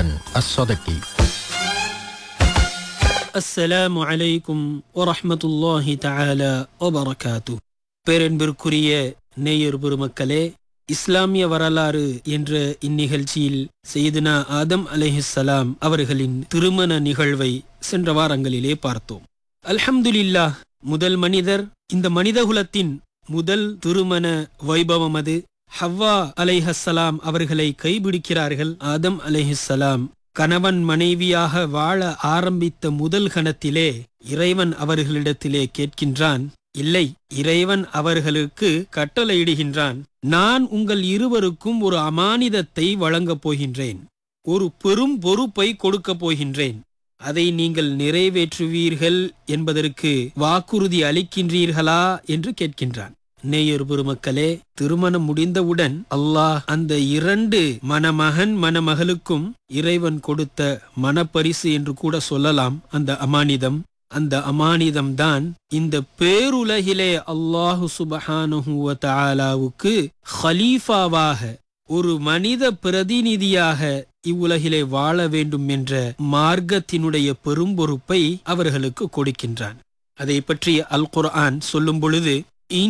ஹசன் அஸ்ஸதகி அஸ்ஸலாமு அலைக்கும் வரஹ்மத்துல்லாஹி தஆலா வபரகாத்து பேரன்பிற்குரிய நேயர் பெருமக்களே இஸ்லாமிய வரலாறு என்ற இந்நிகழ்ச்சியில் செய்துனா ஆதம் அலைஹிஸ்ஸலாம் அவர்களின் திருமண நிகழ்வை சென்ற வாரங்களிலே பார்த்தோம் அல்ஹம்துலில்லாஹ் முதல் மனிதர் இந்த மனிதகுலத்தின் முதல் திருமண வைபவம் அது ஹவ்வா அலைஹஸ்ஸலாம் அவர்களை கைபிடிக்கிறார்கள் ஆதம் அலைஹிஸ்ஸலாம் கணவன் மனைவியாக வாழ ஆரம்பித்த முதல் கணத்திலே இறைவன் அவர்களிடத்திலே கேட்கின்றான் இல்லை இறைவன் அவர்களுக்கு கட்டளையிடுகின்றான் நான் உங்கள் இருவருக்கும் ஒரு அமானிதத்தை வழங்கப் போகின்றேன் ஒரு பெரும் பொறுப்பை கொடுக்கப் போகின்றேன் அதை நீங்கள் நிறைவேற்றுவீர்கள் என்பதற்கு வாக்குறுதி அளிக்கின்றீர்களா என்று கேட்கின்றான் நேயர் பெருமக்களே திருமணம் முடிந்தவுடன் அல்லாஹ் அந்த இரண்டு மணமகன் மணமகளுக்கும் இறைவன் கொடுத்த மனப்பரிசு என்று கூட சொல்லலாம் அந்த அமானிதம் அந்த அமானிதம் தான் இந்த பேருலகிலே அல்லாஹு சுபஹானுவ தாலாவுக்கு ஹலீஃபாவாக ஒரு மனித பிரதிநிதியாக இவ்வுலகிலே வாழ வேண்டும் என்ற மார்க்கத்தினுடைய பெரும் பொறுப்பை அவர்களுக்கு கொடுக்கின்றான் அதை பற்றி அல் குர்ஆன் சொல்லும் பொழுது